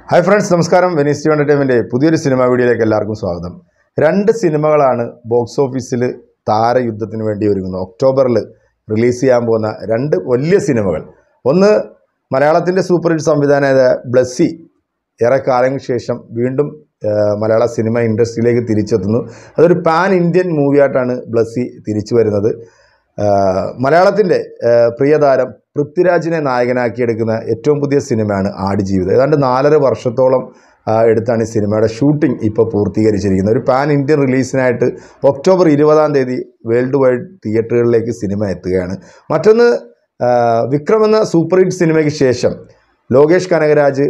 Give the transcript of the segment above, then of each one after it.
hi friends നമസ്കാരം Venice T entertainment പുതിയൊരു cinema വീഡിയോയിലേക്ക് എല്ലാവർക്കും സ്വാഗതം രണ്ട് സിനിമകളാണ് ബോക്സ് ഓഫീസിൽ താരയുദ്ധത്തിന് വേണ്ടി ഒരുങ്ങുന്നത് ഒക്ടോബറിൽ റിലീസ് ചെയ്യാൻ പോകുന്ന രണ്ട് വലിയ സിനിമകൾ ഒന്ന് മലയാളത്തിൻ്റെ സൂപ്പർ ഹിറ്റ് സംവിധാനമായ ബ്ലസ്സി ഏറെ കാലങ്ങൾക്ക് ശേഷം വീണ്ടും ആ, മലയാള സിനിമ ഇൻഡസ്ട്രിയിലേക്ക് തിരിച്ചെത്തുന്നു അതൊരു പാൻ ഇന്ത്യൻ മൂവിയായിട്ടാണ് ബ്ലസ്സി തിരിച്ചു വരുന്നത് ആ, മലയാളത്തിൻ്റെ ആ, പ്രിയതാരം പൃഥ്വിരാജിനെ നായകനാക്കിയെടുക്കുന്ന ഏറ്റവും പുതിയ സിനിമയാണ് ആടുജീവിതം ഏതാണ്ട് നാലര വർഷത്തോളം ആ, എടുത്താണ് ഈ സിനിമയുടെ ഷൂട്ടിംഗ് ഇപ്പോൾ പൂർത്തീകരിച്ചിരിക്കുന്നത് ഒരു പാൻ ഇന്ത്യൻ റിലീസിനായിട്ട് ഒക്ടോബർ ഇരുപതാം തീയതി വേൾഡ് വൈഡ് തിയേറ്ററുകളിലേക്ക് സിനിമ എത്തുകയാണ് മറ്റൊന്ന് ആ, വിക്രം എന്ന സൂപ്പർ ഹിറ്റ് സിനിമയ്ക്ക് ശേഷം ലോകേഷ് കനകരാജ്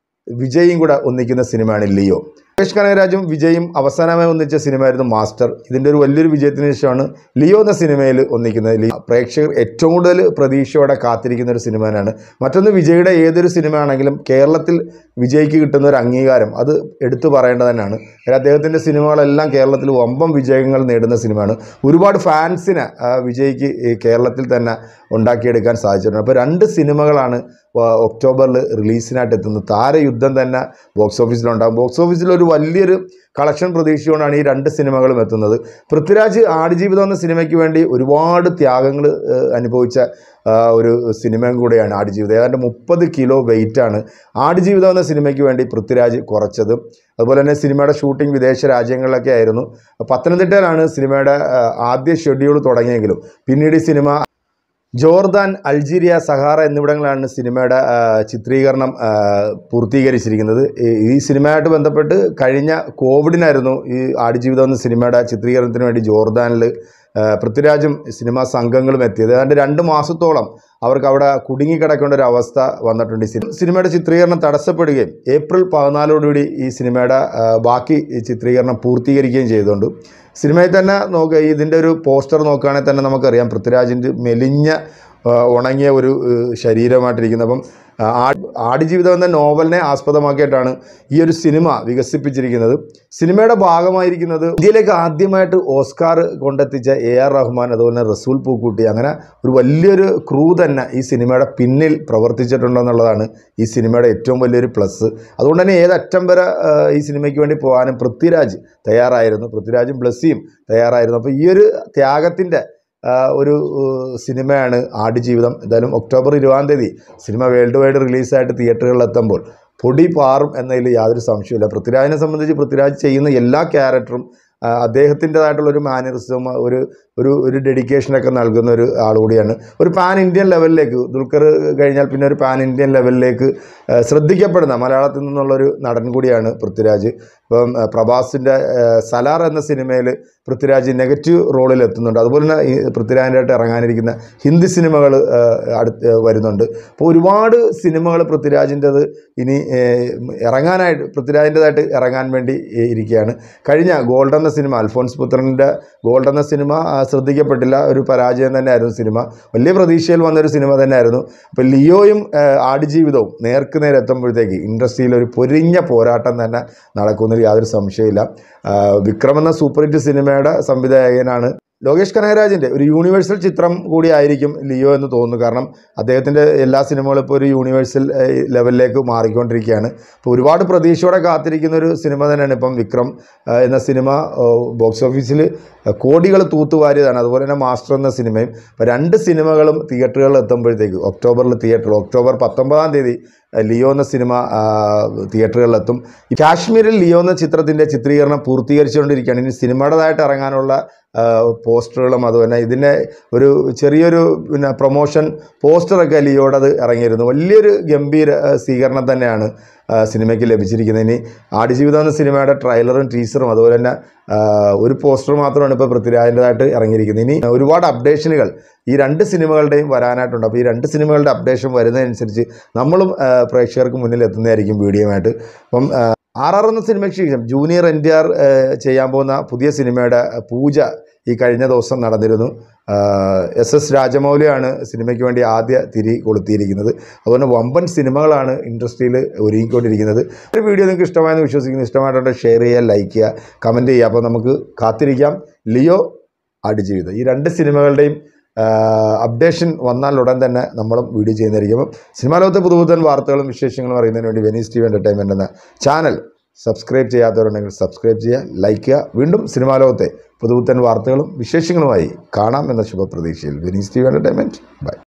വിജയും കൂടെ ഒന്നിക്കുന്ന സിനിമയാണ് ലിയോ ലോകേഷ് കനകരാജും വിജയും അവസാനമായി ഒന്നിച്ച സിനിമയായിരുന്നു മാസ്റ്റർ ഇതിൻ്റെ ഒരു വലിയൊരു വിജയത്തിന് ശേഷമാണ് ലിയോ എന്ന സിനിമയിൽ ഒന്നിക്കുന്നത് ലി- പ്രേക്ഷകർ ഏറ്റവും കൂടുതൽ പ്രതീക്ഷയോടെ കാത്തിരിക്കുന്ന ഒരു സിനിമ തന്നെയാണ് മറ്റൊന്ന് വിജയുടെ ഏതൊരു സിനിമ ആണെങ്കിലും കേരളത്തിൽ വിജയ്ക്ക് കിട്ടുന്ന ഒരു അംഗീകാരം അത് എടുത്തു പറയേണ്ടത് തന്നെയാണ് കാര്യം അദ്ദേഹത്തിൻ്റെ സിനിമകളെല്ലാം കേരളത്തിൽ വമ്പം വിജയങ്ങൾ നേടുന്ന സിനിമയാണ് ഒരുപാട് ഫാൻസിനെ ആ, വിജയ്ക്ക് ഈ കേരളത്തിൽ തന്നെ ഉണ്ടാക്കിയെടുക്കാൻ സാധിച്ചിട്ടുണ്ട് അപ്പോൾ രണ്ട് സിനിമകളാണ് വ- ഒക്ടോബറിൽ റിലീസിനായിട്ട് എത്തുന്നത് താരയുദ്ധം തന്നെ ബോക്സ് ഓഫീസിലുണ്ടാകും ബോക്സ് ഓഫീസിൽ ഒരു വലിയൊരു കളക്ഷൻ പ്രതീക്ഷിച്ചുകൊണ്ടാണ് ഈ രണ്ട് സിനിമകളും എത്തുന്നത് പൃഥ്വിരാജ് ആടുജീവിതം എന്ന സിനിമയ്ക്ക് വേണ്ടി ഒരുപാട് ത്യാഗങ്ങൾ അനുഭവിച്ച ആ, ഒരു സിനിമയും കൂടെയാണ് ആടുജീവിതം ഏതാണ്ട് മുപ്പത് കിലോ വെയിറ്റാണ് ആടുജീവിതം എന്ന സിനിമയ്ക്ക് വേണ്ടി പൃഥ്വിരാജ് കുറച്ചത് അതുപോലെ തന്നെ സിനിമയുടെ ഷൂട്ടിംഗ് വിദേശ രാജ്യങ്ങളിലൊക്കെ ആയിരുന്നു പത്തനംതിട്ടയിലാണ് സിനിമയുടെ ആ, ആദ്യ ഷെഡ്യൂൾ തുടങ്ങിയെങ്കിലും പിന്നീട് ഈ സിനിമ ജോർദാൻ അൾജീരിയ സഹാറ എന്നിവിടങ്ങളിലാണ് സിനിമയുടെ ആ, ചിത്രീകരണം ആ, പൂർത്തീകരിച്ചിരിക്കുന്നത് ഈ- ഈ സിനിമയായിട്ട് ബന്ധപ്പെട്ട് കഴിഞ്ഞ കോവിഡിനായിരുന്നു ഈ ആടുജീവിതം എന്ന സിനിമയുടെ ചിത്രീകരണത്തിന് വേണ്ടി ജോർദാനിൽ ആ, പൃഥ്വിരാജും സിനിമാ സംഘങ്ങളും എത്തിയത് ഏതാണ്ട് രണ്ട് മാസത്തോളം അവർക്ക് അവിടെ കുടുങ്ങിക്കിടക്കേണ്ട ഒരു അവസ്ഥ വന്നിട്ടുണ്ട് ഈ സിനിമ സിനിമയുടെ ചിത്രീകരണം തടസ്സപ്പെടുകയും ഏപ്രിൽ പതിനാലോടുകൂടി ഈ സിനിമയുടെ ആ, ബാക്കി ഈ ചിത്രീകരണം പൂർത്തീകരിക്കുകയും ചെയ്തുകൊണ്ട് സിനിമയിൽ തന്നെ നോക്കുക ഇതിൻ്റെ ഒരു പോസ്റ്റർ നോക്കുകയാണെങ്കിൽ തന്നെ നമുക്കറിയാം പൃഥ്വിരാജിൻ്റെ മെലിഞ്ഞ ആ, ഉണങ്ങിയ ഒരു ഏഹ്, ശരീരമായിട്ടിരിക്കുന്നത് അപ്പം ആ, ആട് ആടുജീവിതം എന്ന നോവലിനെ ആസ്പദമാക്കിയിട്ടാണ് ഈ ഒരു സിനിമ വികസിപ്പിച്ചിരിക്കുന്നത് സിനിമയുടെ ഭാഗമായിരിക്കുന്നത് ഇന്ത്യയിലേക്ക് ആദ്യമായിട്ട് ഓസ്കാർ കൊണ്ടെത്തിച്ച എ ആർ റഹ്മാൻ അതുപോലെ തന്നെ റസൂൽ പൂക്കുട്ടി അങ്ങനെ ഒരു വലിയൊരു ക്രൂ തന്നെ ഈ സിനിമയുടെ പിന്നിൽ പ്രവർത്തിച്ചിട്ടുണ്ടെന്നുള്ളതാണ് ഈ സിനിമയുടെ ഏറ്റവും വലിയൊരു പ്ലസ് അതുകൊണ്ട് തന്നെ ഏതറ്റം വരെ ആ, ഈ സിനിമയ്ക്ക് വേണ്ടി പോകാനും പൃഥ്വിരാജ് തയ്യാറായിരുന്നു പൃഥ്വിരാജും ബ്ലസ്സിയും തയ്യാറായിരുന്നു അപ്പോൾ ഈ ഒരു ത്യാഗത്തിൻ്റെ ആ, ഒരു ഏഹ്, സിനിമയാണ് ആടുജീവിതം എന്തായാലും ഒക്ടോബർ ഇരുപതാം തീയതി സിനിമ വേൾഡ് വൈഡ് റിലീസായിട്ട് തിയേറ്ററുകളിൽ എത്തുമ്പോൾ പൊടി പാറും എന്നതിൽ യാതൊരു സംശയമില്ല പൃഥ്വിരാജിനെ സംബന്ധിച്ച് പൃഥ്വിരാജ് ചെയ്യുന്ന എല്ലാ ക്യാരക്ടറും ആ, അദ്ദേഹത്തിൻ്റെതായിട്ടുള്ള ഒരു മാനറിസം ഒരു ഒരു ഒരു ഡെഡിക്കേഷനൊക്കെ നൽകുന്ന ഒരു ആൾ കൂടിയാണ് ഒരു പാൻ ഇന്ത്യൻ ലെവലിലേക്ക് ദുൽഖർ കഴിഞ്ഞാൽ പിന്നെ ഒരു പാൻ ഇന്ത്യൻ ലെവലിലേക്ക് ആ, ശ്രദ്ധിക്കപ്പെടുന്ന മലയാളത്തിൽ നിന്നുള്ളൊരു നടൻ കൂടിയാണ് പൃഥ്വിരാജ് ഇപ്പം ആ, പ്രഭാസിൻ്റെ ആ, സലാർ എന്ന സിനിമയിൽ പൃഥ്വിരാജ് നെഗറ്റീവ് റോളിൽ എത്തുന്നുണ്ട് അതുപോലെ തന്നെ ഈ പൃഥ്വിരാജിൻ്റെ ഇറങ്ങാനിരിക്കുന്ന ഹിന്ദി സിനിമകൾ അടുത്ത് വരുന്നുണ്ട് അപ്പോൾ ഒരുപാട് സിനിമകൾ പൃഥ്വിരാജിൻ്റെത് ഇനി ഏ, ഇറങ്ങാനായിട്ട് പൃഥ്വിരാജിൻ്റെതായിട്ട് ഇറങ്ങാൻ വേണ്ടി ഏ, ഇരിക്കുകയാണ് കഴിഞ്ഞ ഗോൾഡ് എന്ന സിനിമ അൽഫോൻസ് പുത്രൻ്റെ ഗോൾഡ് എന്ന സിനിമ ആ, ശ്രദ്ധിക്കപ്പെട്ടില്ല ഒരു പരാജയം തന്നെയായിരുന്നു സിനിമ വലിയ പ്രതീക്ഷയിൽ വന്നൊരു സിനിമ തന്നെയായിരുന്നു അപ്പോൾ ലിയോയും ആ, ആടുജീവിതവും നേർക്ക് നേരെ എത്തുമ്പോഴത്തേക്ക് ഇൻഡസ്ട്രിയിൽ ഒരു പൊരിഞ്ഞ പോരാട്ടം തന്നെ നടക്കുന്നതിൽ യാതൊരു സംശയമില്ല ആ, വിക്രം എന്ന സൂപ്പർ ഹിറ്റ് സിനിമയുടെ സംവിധായകനാണ് ലോകേഷ് കനകരാജിൻ്റെ ഒരു യൂണിവേഴ്സൽ ചിത്രം കൂടിയായിരിക്കും ലിയോ എന്ന് തോന്നുന്നു കാരണം അദ്ദേഹത്തിൻ്റെ എല്ലാ സിനിമകളും ഇപ്പോൾ ഒരു യൂണിവേഴ്സൽ ഏഹ്, ലെവലിലേക്ക് മാറിക്കൊണ്ടിരിക്കുകയാണ് അപ്പോൾ ഒരുപാട് പ്രതീക്ഷയോടെ കാത്തിരിക്കുന്ന ഒരു സിനിമ തന്നെയാണ് ഇപ്പം വിക്രം ഏഹ്, എന്ന സിനിമ ഏഹ്, ബോക്സ് ഓഫീസിൽ കോടികൾ തൂത്തുവാരിയതാണ് അതുപോലെ തന്നെ മാസ്റ്റർ എന്ന സിനിമയും അപ്പോൾ രണ്ട് സിനിമകളും തിയേറ്ററുകളിൽ എത്തുമ്പോഴത്തേക്ക് ഒക്ടോബറിൽ തിയേറ്റർ ഒക്ടോബർ പത്തൊമ്പതാം തീയതി ഏഹ്, ലിയോ എന്ന സിനിമ ആ, തിയേറ്ററുകളിലെത്തും ഈ കാശ്മീരിൽ ലിയോ എന്ന ചിത്രത്തിൻ്റെ ചിത്രീകരണം പൂർത്തീകരിച്ചുകൊണ്ടിരിക്കുകയാണ് ഇനി സിനിമയുടേതായിട്ട് ഇറങ്ങാനുള്ള ആ, പോസ്റ്ററുകളും അതുപോലെ ഇതിൻ്റെ ഒരു ചെറിയൊരു പിന്നെ പ്രൊമോഷൻ പോസ്റ്ററൊക്കെ ലിയോടത് ഇറങ്ങിയിരുന്നു വലിയൊരു ഗംഭീര ആ, സ്വീകരണം തന്നെയാണ് ആ, സിനിമയ്ക്ക് ലഭിച്ചിരിക്കുന്നത് ഇനി ആടുജീവിതം എന്ന സിനിമയുടെ ട്രailer-ഉം ടീസറും അതുപോലെ തന്നെ ആ, ഒരു പോസ്റ്റർ മാത്രമാണ് ഇപ്പോൾ പൃഥ്വിരാജിൻ്റെതായിട്ട് ഇറങ്ങിയിരിക്കുന്നത് ഇനി ഒരുപാട് അപ്ഡേഷനുകൾ ഈ രണ്ട് സിനിമകളുടെയും വരാനായിട്ടുണ്ട് അപ്പോൾ ഈ രണ്ട് സിനിമകളുടെ അപ്ഡേഷൻ വരുന്നതനുസരിച്ച് നമ്മളും ആ, പ്രേക്ഷകർക്ക് മുന്നിൽ എത്തുന്നതായിരിക്കും വീഡിയോയുമായിട്ട് അപ്പം ആ, ആർ ആർ എന്ന സിനിമയ്ക്ക് ശേഷം ജൂനിയർ എൻ ടി ആർ ചെയ്യാൻ പോകുന്ന പുതിയ സിനിമയുടെ പൂജ ഈ കഴിഞ്ഞ ദിവസം നടന്നിരുന്നു എസ് എസ് രാജമൗലിയാണ് സിനിമയ്ക്ക് വേണ്ടി ആദ്യ തിരി കൊളുത്തിയിരിക്കുന്നത് അതുപോലെ വമ്പൻ സിനിമകളാണ് ഇൻഡസ്ട്രിയിൽ ഒരുങ്ങിക്കൊണ്ടിരിക്കുന്നത് ഒരു വീഡിയോ നിങ്ങൾക്ക് ഇഷ്ടമായെന്ന് വിശ്വസിക്കുന്നു ഇഷ്ടമായിട്ടുണ്ടെങ്കിൽ ഷെയർ ചെയ്യുക ലൈക്ക് ചെയ്യുക കമൻറ്റ് ചെയ്യുക അപ്പോൾ നമുക്ക് കാത്തിരിക്കാം ലിയോ ആടുജീവിതം ഈ രണ്ട് സിനിമകളുടെയും അപ്ഡേഷൻ വന്നാൽ ഉടൻ തന്നെ നമ്മളും വീഡിയോ ചെയ്യുന്നതായിരിക്കും അപ്പം സിനിമാ ലോകത്തെ പുതുപുത്തൻ വാർത്തകളും വിശേഷങ്ങളും അറിയുന്നതിന് വേണ്ടി വെനീസ് ടി വി എൻ്റർടൈൻമെൻറ്റ് എന്ന ചാനൽ സബ്സ്ക്രൈബ് ചെയ്യാത്തവരുണ്ടെങ്കിൽ സബ്സ്ക്രൈബ് ചെയ്യുക ലൈക്ക് ചെയ്യുക വീണ്ടും സിനിമാ ലോകത്തെ പുതുപുത്തൻ വാർത്തകളും വിശേഷങ്ങളുമായി കാണാം എന്ന ശുഭപ്രതീക്ഷയിൽ Venice T V entertainment by